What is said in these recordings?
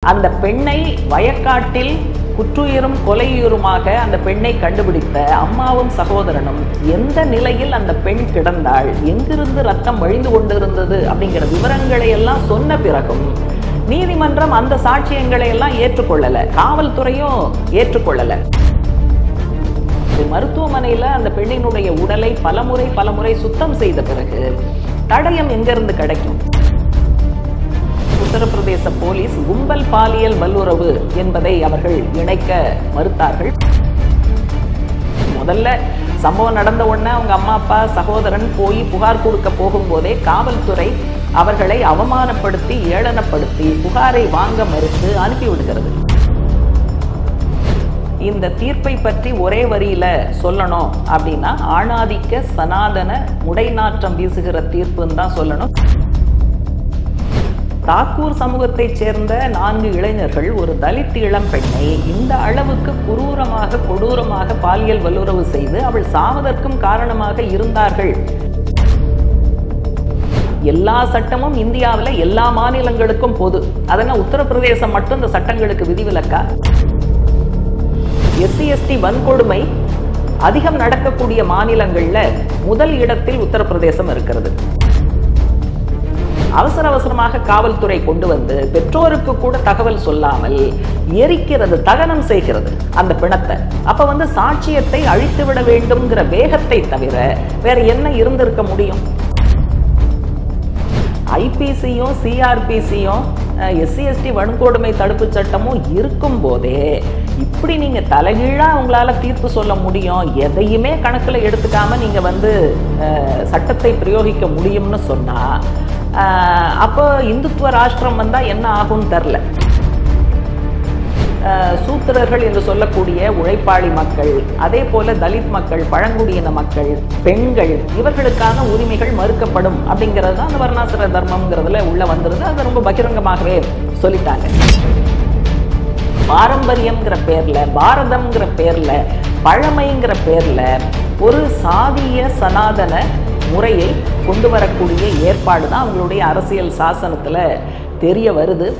அந்த பெண்ணை வயக்காட்டில் குற்றுயிரும் கொலையுயிருமாக அந்த பெண்ணை கண்டுபிடித்த அம்மாவும் சகோதரனும் எந்த நிலையில் அந்த பெண் கிடந்தாள் எங்கிருந்து ரத்தம் வழிந்து கொண்டிருந்தது அப்படிங்கிற விவரங்களை எல்லாம் சொன்ன பிறகும் நீதிமன்றம் அந்த சாட்சியங்களை எல்லாம் ஏற்றுக்கொள்ளல காவல்துறையும் ஏற்றுக்கொள்ளல மருத்துவமனையில அந்த பெண்ணினுடைய உடலை பலமுறை பலமுறை சுத்தம் செய்த பிறகு தடயம் எங்கிருந்து கிடைக்கும் உத்தரப்பிரதேச போலீஸ் கும்பல் பாலியல் வல்லுறவு என்பதை அவர்கள் இணைக்க மறுத்தார்கள் முதல்ல சம்பவம் நடந்த உடனே அவங்க அம்மா அப்பா சகோதரன் போய் புகார் கொடுக்க போகும்போதே காவல்துறை அவர்களை அவமானப்படுத்தி ஏளனப்படுத்தி புகாரை வாங்க மறுத்து அனுப்பிவிடுகிறது இந்த தீர்ப்பை பற்றி ஒரே வரியில சொல்லணும் அப்படின்னா ஆணாதிக்க சனாதன முடைநாற்றம் வீசுகிற தீர்ப்புன்னு தான் சொல்லணும் தாக்கூர் சமூகத்தைச் சேர்ந்த நான்கு இளைஞர்கள் ஒரு தலித் இளம் பெண்ணை இந்த அளவுக்கு குரூரமாக கொடூரமாக பாலியல் வல்லுறவு செய்து அவள் சாவதற்கும் காரணமாக இருந்தார்கள் எல்லா சட்டமும் இந்தியாவில் எல்லா மாநிலங்களுக்கும் பொது அதெல்லாம் உத்தரப்பிரதேசம் மட்டும் இந்த சட்டங்களுக்கு விதிவிலக்கா எஸ்சி எஸ்டி வன்கொடுமை அதிகம் நடக்கக்கூடிய மாநிலங்கள்ல முதல் இடத்தில் உத்தரப்பிரதேசம் இருக்கிறது அவசர அவசரமாக காவல்துறை கொண்டு வந்து பெற்றோருக்கு கூட தகவல் சொல்லாமல் எரிக்கிறது தகனம் செய்கிறது அந்த பிணத்தை அப்ப வந்து சாட்சியத்தை அழித்து விட வேண்டும்ங்கிற வேகத்தை தவிர வேற என்ன இருந்திருக்க முடியும் ஐபிசியும் சிஆர்பிசியும் எஸ்சி எஸ்டி வன்கொடுமை தடுப்பு சட்டமும் இருக்கும் போதே இப்படி நீங்க தலைகீழா உங்களால தீர்ப்பு சொல்ல முடியும் எதையுமே கணக்குல எடுத்துக்காம நீங்க வந்து அஹ், சட்டத்தை பிரயோகிக்க முடியும்னு சொன்னா அஹ், அப்போ இந்துத்துவ ராஷ்டிரம் வந்தா என்ன ஆகும்னு தெரில அஹ், சூத்திரர்கள் என்று சொல்லக்கூடிய உழைப்பாளி மக்கள் அதே போல தலித் மக்கள் பழங்குடியின மக்கள் பெண்கள் இவர்களுக்கான உரிமைகள் மறுக்கப்படும் அப்படிங்கிறது தான் அந்த வர்ணாசிர தர்மம்ங்கிறதுல உள்ள வந்துருது அதை ரொம்ப பகிரங்கமாகவே சொல்லிட்டாங்க பாரம்பரியம்ங்கிற பேர்ல பாரதம்ங்கிற பேர்ல பழமைங்கிற பேர்ல ஒரு சாதிய சனாதன முறையை கொண்டு வரக்கூடிய ஏற்பாடு தான் அவங்களுடைய அரசியல் சாசனத்துல தெரிய வருது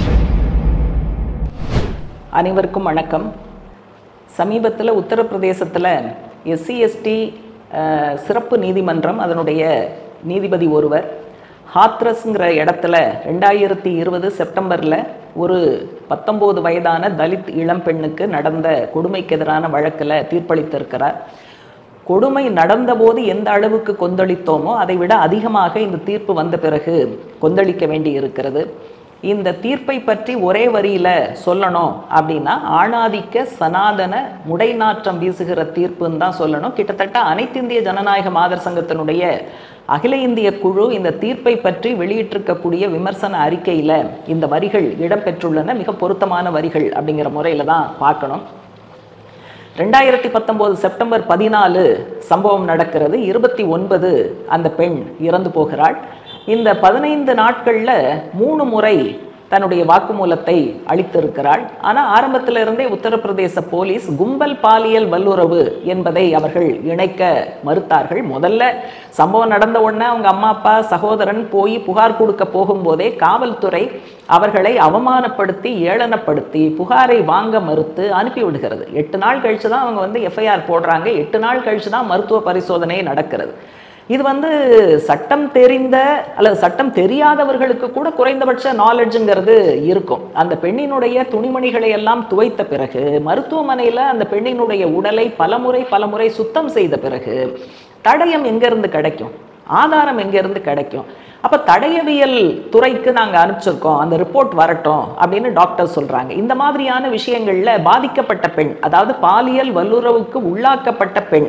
அனைவருக்கும் வணக்கம் சமீபத்தில் உத்தரப்பிரதேசத்தில் எஸ்சி எஸ்டி சிறப்பு நீதிமன்றம் அதனுடைய நீதிபதி ஒருவர் ஹாத்ரஸ்ங்கிற இடத்துல ரெண்டாயிரத்தி இருபது செப்டம்பரில் ஒரு பத்தொம்போது வயதான தலித் இளம் பெண்ணுக்கு நடந்த கொடுமைக்கு எதிரான வழக்கில் தீர்ப்பளித்திருக்கிறார் கொடுமை நடந்தபோது எந்த அளவுக்கு கொந்தளித்தோமோ அதை விட அதிகமாக இந்த தீர்ப்பு வந்த பிறகு கொந்தளிக்க வேண்டி இருக்கிறது இந்த தீர்ப்பை பற்றி ஒரே வரியில சொல்லணும் அப்படின்னா ஆணாதிக்க சனாதன முடைநாற்றம் வீசுகிற தீர்ப்புன்னு தான் சொல்லணும் கிட்டத்தட்ட அனைத்திந்திய ஜனநாயக மாதர் சங்கத்தினுடைய அகில இந்திய குழு இந்த தீர்ப்பை பற்றி வெளியிட்டிருக்கக்கூடிய விமர்சன அறிக்கையில இந்த வரிகள் இடம்பெற்றுள்ளன மிக பொருத்தமான வரிகள் அப்படிங்கிற முறையில தான் பார்க்கணும் ரெண்டாயிரத்தி பத்தொம்போது செப்டம்பர் பதினாலு சம்பவம் நடக்கிறது இருபத்தி ஒன்பது அந்த பெண் இறந்து போகிறாள் இந்த பதினைந்து நாட்கள்ல மூணு முறை தன்னுடைய வாக்குமூலத்தை அளித்திருக்கிறாள் ஆனால் ஆரம்பத்தில் இருந்தே உத்தரப்பிரதேச போலீஸ் கும்பல் பாலியல் வல்லுறவு என்பதை அவர்கள் இணைக்க மறுத்தார்கள் முதல்ல சம்பவம் நடந்த உடனே அவங்க அம்மா அப்பா சகோதரன் போய் புகார் கொடுக்க போகும்போதே காவல்துறை அவர்களை அவமானப்படுத்தி ஏளனப்படுத்தி புகாரை வாங்க மறுத்து அனுப்பி விடுகிறது எட்டு நாள் கழிச்சு தான் அவங்க வந்து எஃப்ஐஆர் போடுறாங்க எட்டு நாள் கழிச்சு தான் மருத்துவ பரிசோதனை நடக்கிறது இது வந்து சட்டம் தெரிந்த அல்லது சட்டம் தெரியாதவர்களுக்கு கூட குறைந்தபட்ச நாலேஜுங்கிறது இருக்கும் அந்த பெண்ணினுடைய துணிமணிகளை எல்லாம் துவைத்த பிறகு மருத்துவமனையில் அந்த பெண்ணினுடைய உடலை பலமுறை பலமுறை சுத்தம் செய்த பிறகு தடயம் எங்கேருந்து கிடைக்கும் ஆதாரம் எங்கேருந்து கிடைக்கும் அப்போ தடயவியல் துறைக்கு நாங்கள் அனுப்பிச்சிருக்கோம் அந்த ரிப்போர்ட் வரட்டும் அப்படின்னு டாக்டர் சொல்கிறாங்க இந்த மாதிரியான விஷயங்களில் பாதிக்கப்பட்ட பெண் அதாவது பாலியல் வல்லுறவுக்கு உள்ளாக்கப்பட்ட பெண்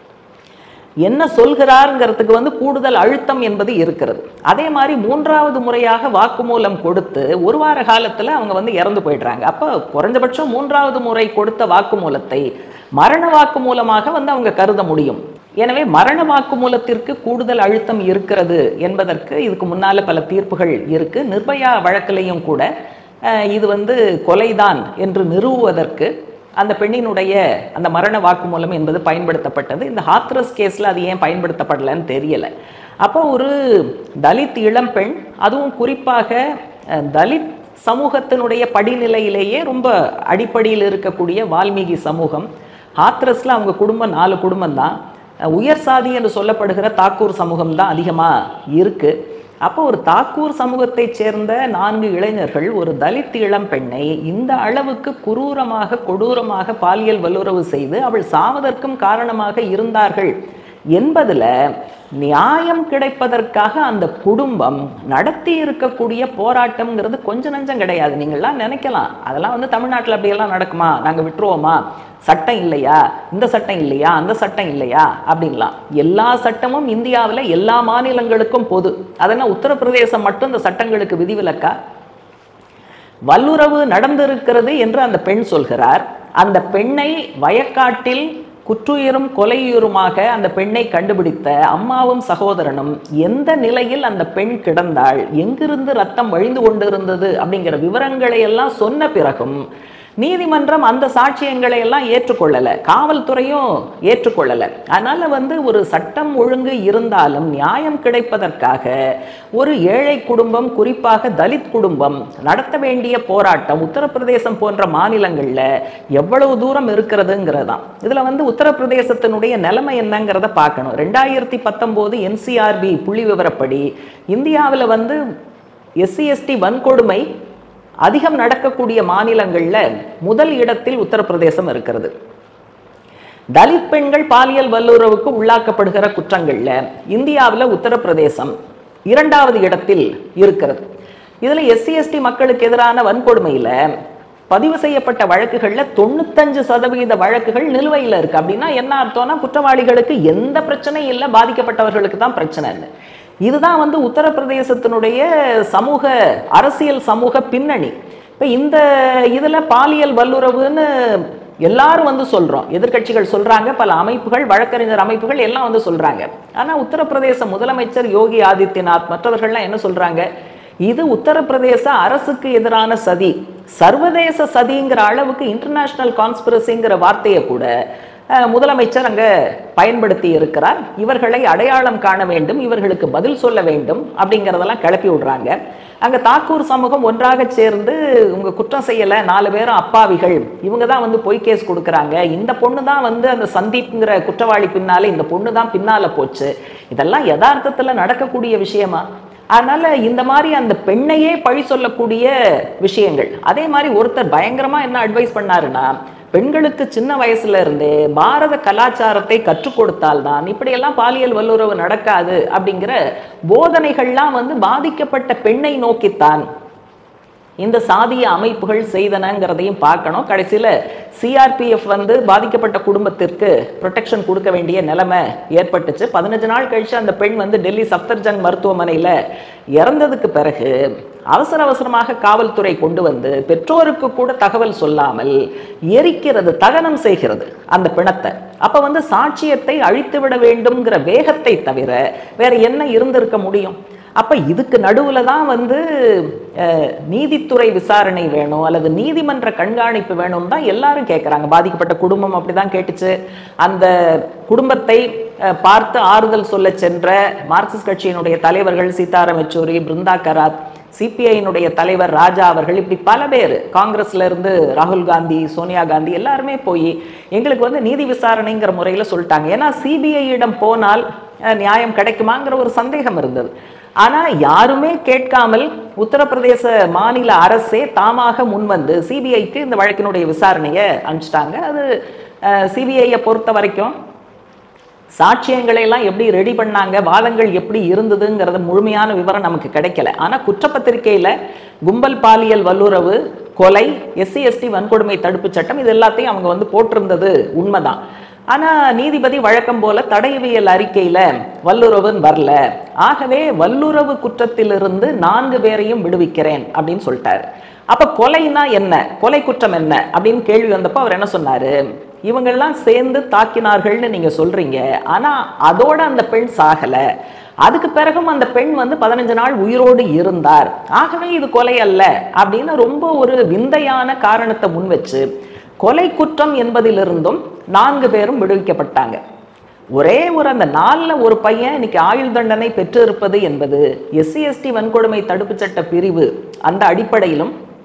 என்ன சொல்கிறாருங்கிறதுக்கு வந்து கூடுதல் அழுத்தம் என்பது இருக்கிறது அதே மாதிரி மூன்றாவது முறையாக வாக்குமூலம் கொடுத்து ஒரு வார காலத்தில் அவங்க வந்து இறந்து போயிடுறாங்க அப்போ குறைஞ்சபட்சம் மூன்றாவது முறை கொடுத்த வாக்குமூலத்தை மரண வாக்குமூலமாக வந்து அவங்க கருத முடியும் எனவே மரண வாக்குமூலத்திற்கு கூடுதல் அழுத்தம் இருக்கிறது என்பதற்கு இதுக்கு முன்னால பல தீர்ப்புகள் இருக்கு நிர்பயா வழக்கிலையும் கூட அஹ், இது வந்து கொலைதான் என்று நிறுவுவதற்கு அந்த பெண்ணினுடைய அந்த மரண வாக்குமூலம் என்பது பயன்படுத்தப்பட்டது இந்த ஹாத்ரஸ் கேஸில் அது ஏன் பயன்படுத்தப்படலைன்னு தெரியலை அப்போ ஒரு தலித் இளம்பெண் அதுவும் குறிப்பாக அஹ், தலித் சமூகத்தினுடைய படிநிலையிலேயே ரொம்ப அடிப்படையில் இருக்கக்கூடிய வால்மீகி சமூகம் ஹாத்ரஸில் அவங்க குடும்பம் நாலு குடும்பம் தான் உயர் சாதி என்று சொல்லப்படுகிற தாக்கூர் சமூகம் தான் அதிகமாக இருக்குது அப்போ ஒரு தாக்கூர் சமூகத்தைச் சேர்ந்த நான்கு இளைஞர்கள் ஒரு தலித் இளம் பெண்ணை இந்த அளவுக்கு குரூரமாக கொடூரமாக பாலியல் வல்லுறவு செய்து அவள் சாவதற்கும் காரணமாக இருந்தார்கள் என்பதுல நியாயம் கிடைப்பதற்காக அந்த குடும்பம் நடத்தி இருக்கக்கூடிய போராட்டம்ங்கிறது கொஞ்சம் நஞ்சம் கிடையாது நீங்கள்லாம் நினைக்கலாம் அதெல்லாம் வந்து தமிழ்நாட்டில் அப்படியெல்லாம் நடக்குமா நாங்கள் விட்டுருவோமா சட்டம் இல்லையா இந்த சட்டம் இல்லையா அந்த சட்டம் இல்லையா அப்படின்லாம் எல்லா சட்டமும் இந்தியாவில் எல்லா மாநிலங்களுக்கும் பொது அதெல்லாம் உத்தரப்பிரதேசம் மட்டும் இந்த சட்டங்களுக்கு விதிவிலக்கா வல்லுறவு நடந்திருக்கிறது என்று அந்த பெண் சொல்கிறார் அந்த பெண்ணை வயக்காட்டில் குற்றுயிரும் கொலையுயிருமாக அந்த பெண்ணை கண்டுபிடித்த அம்மாவும் சகோதரனும் எந்த நிலையில் அந்த பெண் கிடந்தாள் எங்கிருந்து ரத்தம் வழிந்து கொண்டிருந்தது அப்படிங்கிற விவரங்களை எல்லாம் சொன்ன பிறகும் நீதிமன்றம் அந்த சாட்சியங்களை எல்லாம் ஏற்றுக்கொள்ளலை காவல்துறையும் ஏற்றுக்கொள்ளலை அதனால வந்து ஒரு சட்டம் ஒழுங்கு இருந்தாலும் நியாயம் கிடைப்பதற்காக ஒரு ஏழை குடும்பம் குறிப்பாக தலித் குடும்பம் நடத்த வேண்டிய போராட்டம் உத்தரப்பிரதேசம் போன்ற மாநிலங்களில் எவ்வளவு தூரம் இருக்கிறதுங்கிறதான் இதில் வந்து உத்தரப்பிரதேசத்தினுடைய நிலைமை என்னங்கிறத பார்க்கணும் ரெண்டாயிரத்தி பத்தொம்போது என்சிஆர்பி புள்ளி விவரப்படி இந்தியாவில் வந்து எஸ்சி எஸ்டி வன்கொடுமை அதிகம் நடக்கக்கூடிய மாநிலங்களில் முதல் இடத்தில் உத்தரப்பிரதேசம் இருக்கிறது தலித் பெண்கள் பாலியல் வல்லுறவுக்கு உள்ளாக்கப்படுகிற குற்றங்கள்ல இந்தியாவில் உத்தரப்பிரதேசம் இரண்டாவது இடத்தில் இருக்கிறது இதில் எஸ்சி எஸ்டி மக்களுக்கு எதிரான வன்கொடுமையில் பதிவு செய்யப்பட்ட வழக்குகளில் தொண்ணூத்தஞ்சு சதவீத வழக்குகள் நிலுவையில் இருக்கு அப்படின்னா என்ன அர்த்தம்னா குற்றவாளிகளுக்கு எந்த பிரச்சனையும் இல்லை பாதிக்கப்பட்டவர்களுக்கு தான் பிரச்சனைன்னு இதுதான் வந்து உத்தரப்பிரதேசத்தினுடைய சமூக அரசியல் சமூக பின்னணி இப்போ இந்த இதில் பாலியல் வல்லுறவுன்னு எல்லாரும் வந்து சொல்கிறோம் எதிர்க்கட்சிகள் சொல்கிறாங்க பல அமைப்புகள் வழக்கறிஞர் அமைப்புகள் எல்லாம் வந்து சொல்கிறாங்க ஆனால் உத்தரப்பிரதேச முதலமைச்சர் யோகி ஆதித்யநாத் மற்றவர்கள்லாம் என்ன சொல்கிறாங்க இது உத்தரப்பிரதேச அரசுக்கு எதிரான சதி சர்வதேச சதிங்கிற அளவுக்கு இன்டர்நேஷனல் கான்ஸ்பிரசிங்கிற வார்த்தையை கூட முதலமைச்சர் அங்கே பயன்படுத்தி இருக்கிறார் இவர்களை அடையாளம் காண வேண்டும் இவர்களுக்கு பதில் சொல்ல வேண்டும் அப்படிங்கிறதெல்லாம் கிளப்பி விடுறாங்க அங்கே தாக்கூர் சமூகம் ஒன்றாக சேர்ந்து உங்கள் குற்றம் செய்யலை நாலு பேரும் அப்பாவிகள் இவங்க தான் வந்து பொய் கேஸ் கொடுக்குறாங்க இந்த பொண்ணு தான் வந்து அந்த சந்தீப்ங்கிற குற்றவாளி பின்னால இந்த பொண்ணு தான் பின்னால போச்சு இதெல்லாம் யதார்த்தத்தில் நடக்கக்கூடிய விஷயமா அதனால இந்த மாதிரி அந்த பெண்ணையே பழி சொல்லக்கூடிய விஷயங்கள் அதே மாதிரி ஒருத்தர் பயங்கரமா என்ன அட்வைஸ் பண்ணாருன்னா பெண்களுக்கு சின்ன வயசுல இருந்தே பாரத கலாச்சாரத்தை கற்றுக் கொடுத்தால்தான் இப்படியெல்லாம் பாலியல் வல்லுறவு நடக்காது அப்படிங்கிற போதனைகள்லாம் வந்து பாதிக்கப்பட்ட பெண்ணை நோக்கித்தான் இந்த சாதிய அமைப்புகள் செய்தனங்கிறதையும் பார்க்கணும் கடைசியில் சிஆர்பிஎஃப் வந்து பாதிக்கப்பட்ட குடும்பத்திற்கு ப்ரொடெக்ஷன் கொடுக்க வேண்டிய நிலைமை ஏற்பட்டுச்சு பதினஞ்சு நாள் கழிச்சு அந்த பெண் வந்து டெல்லி சப்தர்ஜங் மருத்துவமனையில் இறந்ததுக்கு பிறகு அவசர அவசரமாக காவல்துறை கொண்டு வந்து பெற்றோருக்கு கூட தகவல் சொல்லாமல் எரிக்கிறது தகனம் செய்கிறது அந்த பிணத்தை அப்போ வந்து சாட்சியத்தை அழித்து விட வேண்டும்ங்கிற வேகத்தை தவிர வேற என்ன இருந்திருக்க முடியும் அப்ப இதுக்கு நடுவுல தான் வந்து நீதித்துறை விசாரணை வேணும் அல்லது நீதிமன்ற கண்காணிப்பு வேணும் தான் எல்லாரும் கேட்குறாங்க பாதிக்கப்பட்ட குடும்பம் அப்படிதான் கேட்டுச்சு அந்த குடும்பத்தை பார்த்து ஆறுதல் சொல்ல சென்ற மார்க்சிஸ்ட் கட்சியினுடைய தலைவர்கள் சீதாராம் யெச்சூரி பிருந்தா கராத் சிபிஐனுடைய தலைவர் ராஜா அவர்கள் இப்படி பல பேர் காங்கிரஸ்ல இருந்து ராகுல் காந்தி சோனியா காந்தி எல்லாருமே போய் எங்களுக்கு வந்து நீதி விசாரணைங்கிற முறையில் சொல்லிட்டாங்க ஏன்னா சிபிஐயிடம் போனால் நியாயம் கிடைக்குமாங்கிற ஒரு சந்தேகம் இருந்தது ஆனா யாருமே கேட்காமல் உத்தரப்பிரதேச மாநில அரசே தாமாக முன்வந்து சிபிஐக்கு இந்த வழக்கினுடைய விசாரணையை அனுப்பிச்சிட்டாங்க அது சிபிஐயை பொறுத்த வரைக்கும் சாட்சியங்களை எல்லாம் எப்படி ரெடி பண்ணாங்க வாதங்கள் எப்படி இருந்ததுங்கிறது முழுமையான விவரம் நமக்கு கிடைக்கல ஆனால் குற்றப்பத்திரிகையில் கும்பல் பாலியல் வல்லுறவு கொலை எஸ்சி எஸ்டி வன்கொடுமை தடுப்பு சட்டம் இது எல்லாத்தையும் அவங்க வந்து போட்டிருந்தது உண்மைதான் ஆனால் நீதிபதி வழக்கம் போல தடயவியல் அறிக்கையில் வல்லுறவுன்னு வரல ஆகவே வல்லுறவு குற்றத்திலிருந்து நான்கு பேரையும் விடுவிக்கிறேன் அப்படின்னு சொல்லிட்டாரு அப்ப கொலைனா என்ன கொலை குற்றம் என்ன அப்படின்னு கேள்வி வந்தப்போ அவர் என்ன சொன்னாரு இவங்கெல்லாம் சேர்ந்து தாக்கினார்கள்னு நீங்க சொல்றீங்க ஆனா அதோட அந்த பெண் சாகல அதுக்கு பிறகும் அந்த பெண் வந்து பதினஞ்சு நாள் உயிரோடு இருந்தார் ஆகவே இது கொலை அல்ல அப்படின்னு ரொம்ப ஒரு விந்தையான காரணத்தை முன் வச்சு கொலை குற்றம் என்பதிலிருந்தும் நான்கு பேரும் விடுவிக்கப்பட்டாங்க ஒரே ஒரு அந்த நாளில் ஒரு பையன் இன்னைக்கு ஆயுள் தண்டனை பெற்று இருப்பது என்பது எஸ்சி எஸ்டி வன்கொடுமை தடுப்பு சட்ட பிரிவு அந்த அடிப்படையிலும்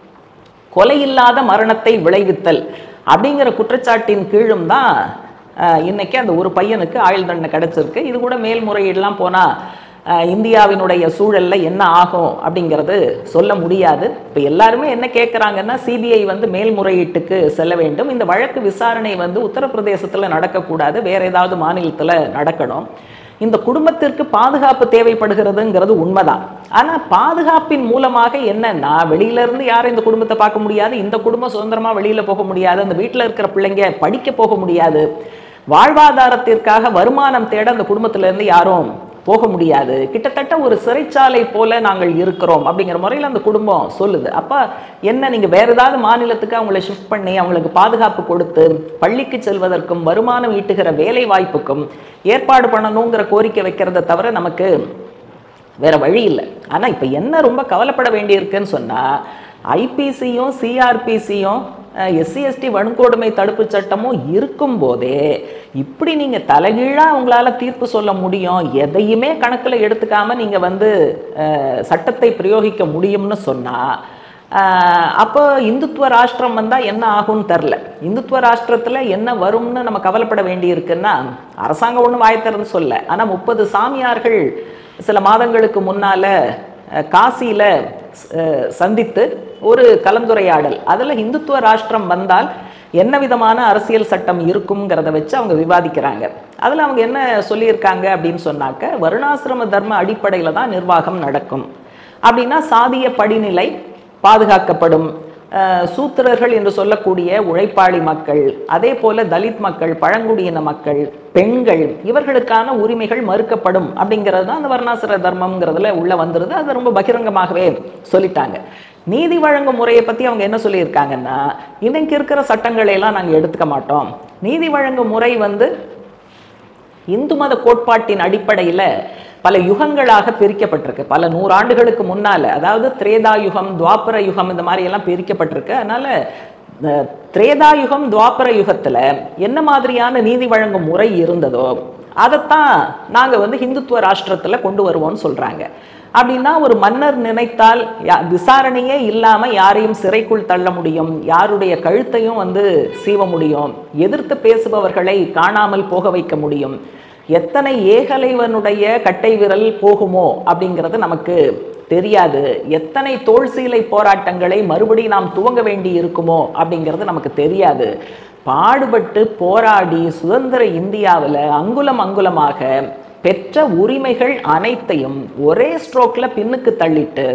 கொலை இல்லாத மரணத்தை விளைவித்தல் அப்படிங்கிற குற்றச்சாட்டின் கீழும் தான் அஹ், இன்னைக்கு அந்த ஒரு பையனுக்கு ஆயுள் தண்டனை கிடைச்சிருக்கு இது கூட மேல்முறையீடுலாம் போனால் இந்தியாவினுடைய சூழல்ல என்ன ஆகும் அப்படிங்கிறது சொல்ல முடியாது இப்போ எல்லாருமே என்ன கேட்குறாங்கன்னா சிபிஐ வந்து மேல்முறையீட்டுக்கு செல்ல வேண்டும் இந்த வழக்கு விசாரணை வந்து உத்தரப்பிரதேசத்தில் நடக்கக்கூடாது வேற ஏதாவது மாநிலத்தில் நடக்கணும் இந்த குடும்பத்திற்கு பாதுகாப்பு தேவைப்படுகிறதுங்கிறது உண்மைதான் ஆனா பாதுகாப்பின் மூலமாக என்னன்னா வெளியில இருந்து யாரும் இந்த குடும்பத்தை பார்க்க முடியாது இந்த குடும்பம் சுதந்திரமா வெளியில போக முடியாது அந்த வீட்டில் இருக்கிற பிள்ளைங்க படிக்க போக முடியாது வாழ்வாதாரத்திற்காக வருமானம் தேட அந்த குடும்பத்துல இருந்து யாரும் போக முடியாது கிட்டத்தட்ட ஒரு சிறைச்சாலை போல நாங்கள் இருக்கிறோம் அப்படிங்கிற முறையில் அந்த குடும்பம் சொல்லுது அப்ப என்ன நீங்க வேற ஏதாவது மாநிலத்துக்கு அவங்கள ஷிஃப்ட் பண்ணி அவங்களுக்கு பாதுகாப்பு கொடுத்து பள்ளிக்கு செல்வதற்கும் வருமானம் ஈட்டுகிற வேலை வாய்ப்புக்கும் ஏற்பாடு பண்ணணுங்கிற கோரிக்கை வைக்கிறத தவிர நமக்கு வேற வழி இல்லை ஆனா இப்ப என்ன ரொம்ப கவலைப்பட வேண்டியிருக்குன்னு சொன்னா ஐபிசியும் சிஆர்பிசியும் எஸ்சி எஸ்டி வன்கொடுமை தடுப்பு சட்டமும் இருக்கும் போதே இப்படி நீங்க தலைகீழா உங்களால தீர்ப்பு சொல்ல முடியும் எதையுமே கணக்குல எடுத்துக்காம நீங்க வந்து அஹ், சட்டத்தை பிரயோகிக்க முடியும்னு சொன்னா ஆஹ் அப்போ இந்துத்துவ ராஷ்டிரம் வந்தா என்ன ஆகும்னு தெரில இந்துத்துவ ராஷ்டிரத்துல என்ன வரும்னு நம்ம கவலைப்பட வேண்டியிருக்குன்னா அரசாங்கம் ஒன்றும் வாய் திறந்து சொல்ல ஆனா முப்பது சாமியார்கள் சில மாதங்களுக்கு முன்னால அஹ், காசியில அஹ், சந்தித்து ஒரு கலந்துரையாடல் அதுல இந்துத்துவ ராஷ்டிரம் வந்தால் என்ன விதமான அரசியல் சட்டம் இருக்குங்கிறத வச்சு அவங்க விவாதிக்கிறாங்க அதுல அவங்க என்ன சொல்லியிருக்காங்க அப்படின்னு சொன்னாக்க வருணாசிரம தர்ம அடிப்படையில தான் நிர்வாகம் நடக்கும் அப்படின்னா சாதிய படிநிலை பாதுகாக்கப்படும் அஹ், சூத்திரர்கள் என்று சொல்லக்கூடிய உழைப்பாளி மக்கள் அதே போல தலித் மக்கள் பழங்குடியின மக்கள் பெண்கள் இவர்களுக்கான உரிமைகள் மறுக்கப்படும் அப்படிங்கிறது தான் அந்த வர்ணாசிர தர்மம்ங்கிறதுல உள்ள வந்துருது அது ரொம்ப பகிரங்கமாகவே சொல்லிட்டாங்க நீதி வழங்கும் முறையை பத்தி அவங்க என்ன சொல்லியிருக்காங்கன்னா இன்னைக்கு இருக்கிற சட்டங்களை எல்லாம் நாங்க எடுத்துக்க மாட்டோம் நீதி வழங்கும் முறை வந்து இந்து மத கோட்பாட்டின் அடிப்படையில பல யுகங்களாக பிரிக்கப்பட்டிருக்கு பல நூறாண்டுகளுக்கு முன்னால அதாவது திரேதா யுகம் துவாபர யுகம் இந்த மாதிரி எல்லாம் பிரிக்கப்பட்டிருக்கு அதனால அஹ், திரேதா யுகம் துவாபர யுகத்துல என்ன மாதிரியான நீதி வழங்கும் முறை இருந்ததோ அதைத்தான் நாங்க வந்து ஹிந்துத்துவ ராஷ்டிரத்துல கொண்டு வருவோம்னு சொல்றாங்க அப்படின்னா ஒரு மன்னர் நினைத்தால் யா- விசாரணையே இல்லாம யாரையும் சிறைக்குள் தள்ள முடியும் யாருடைய கழுத்தையும் வந்து சீவ முடியும் எதிர்த்து பேசுபவர்களை காணாமல் போக வைக்க முடியும் எத்தனை ஏகலைவனுடைய கட்டை விரல் போகுமோ அப்படிங்கிறது நமக்கு தெரியாது எத்தனை தோல் சீலை போராட்டங்களை மறுபடியும் நாம் துவங்க வேண்டி இருக்குமோ அப்படிங்கிறது நமக்கு தெரியாது பாடுபட்டு போராடி சுதந்திர இந்தியாவில் அங்குலம் அங்குலமாக பெற்ற உரிமைகள் அனைத்தையும் ஒரே ஸ்ட்ரோக்ல பின்னுக்கு தள்ளிட்டு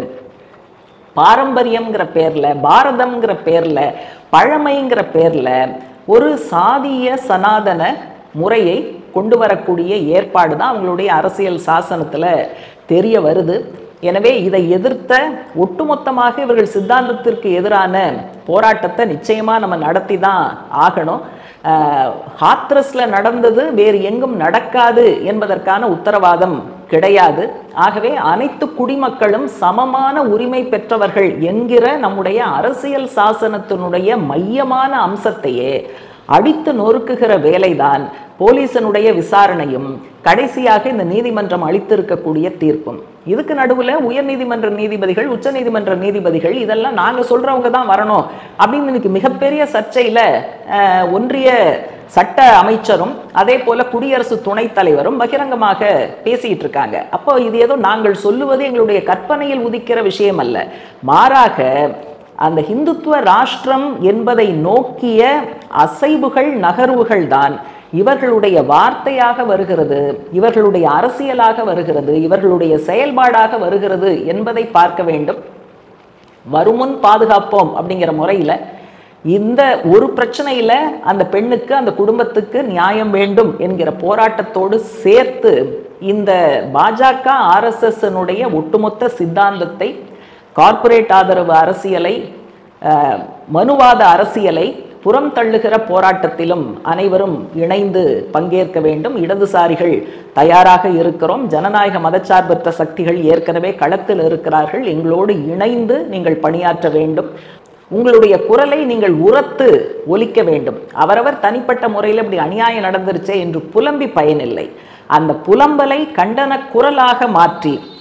பாரம்பரியம்ங்கிற பேர்ல பாரதம்ங்கிற பேர்ல பழமைங்கிற பேர்ல ஒரு சாதிய சனாதன முறையை கொண்டு வரக்கூடிய ஏற்பாடு தான் அவங்களுடைய அரசியல் சாசனத்துல தெரிய வருது எனவே இதை எதிர்த்த ஒட்டுமொத்தமாக இவர்கள் சித்தாந்தத்திற்கு எதிரான போராட்டத்தை நிச்சயமா நம்ம நடத்தி தான் ஆகணும் ஆஹ், ஹாத்ரஸ்ல நடந்தது வேறு எங்கும் நடக்காது என்பதற்கான உத்தரவாதம் கிடையாது ஆகவே அனைத்து குடிமக்களும் சமமான உரிமை பெற்றவர்கள் என்கிற நம்முடைய அரசியல் சாசனத்தினுடைய மையமான அம்சத்தையே அடித்து நொறுக்குகிற வேலைதான் போலீசனுடைய விசாரணையும் கடைசியாக இந்த நீதிமன்றம் அளித்திருக்கக்கூடிய தீர்ப்பும் இதுக்கு நடுவுல உயர்நீதிமன்ற நீதிபதிகள் உச்சநீதிமன்ற நீதிபதிகள் இதெல்லாம் நாங்க சொல்றவங்க தான் வரணும் அப்படின்னு இன்னைக்கு மிகப்பெரிய சர்ச்சையில அஹ், ஒன்றிய சட்ட அமைச்சரும் அதே போல குடியரசு துணைத் தலைவரும் பகிரங்கமாக பேசிட்டு இருக்காங்க அப்போ இது ஏதோ நாங்கள் சொல்லுவது எங்களுடைய கற்பனையில் உதிக்கிற விஷயம் அல்ல மாறாக அந்த ஹிந்துத்துவ ராஷ்டிரம் என்பதை நோக்கிய அசைவுகள் நகர்வுகள் தான் இவர்களுடைய வார்த்தையாக வருகிறது இவர்களுடைய அரசியலாக வருகிறது இவர்களுடைய செயல்பாடாக வருகிறது என்பதை பார்க்க வேண்டும் வருமுன் பாதுகாப்போம் அப்படிங்கிற முறையில் இந்த ஒரு பிரச்சனையில அந்த பெண்ணுக்கு அந்த குடும்பத்துக்கு நியாயம் வேண்டும் என்கிற போராட்டத்தோடு சேர்த்து இந்த பாஜக ஆர்எஸ்எஸ்னுடைய ஒட்டுமொத்த சித்தாந்தத்தை கார்ப்பரேட் ஆதரவு அரசியலை அஹ், மனுவாத அரசியலை புறம் தள்ளுகிற போராட்டத்திலும் அனைவரும் இணைந்து பங்கேற்க வேண்டும் இடதுசாரிகள் தயாராக இருக்கிறோம் ஜனநாயக மதச்சார்பற்ற சக்திகள் ஏற்கனவே களத்தில் இருக்கிறார்கள் எங்களோடு இணைந்து நீங்கள் பணியாற்ற வேண்டும் உங்களுடைய குரலை நீங்கள் உரத்து ஒலிக்க வேண்டும் அவரவர் தனிப்பட்ட முறையில் இப்படி அநியாயம் நடந்துருச்சே என்று புலம்பி பயனில்லை அந்த புலம்பலை கண்டன குரலாக மாற்றி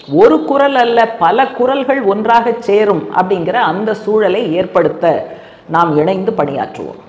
ஒரு குரல் அல்ல பல குரல்கள் ஒன்றாக சேரும் அப்படிங்கிற அந்த சூழலை ஏற்படுத்த நாம் இணைந்து பணியாற்றுவோம்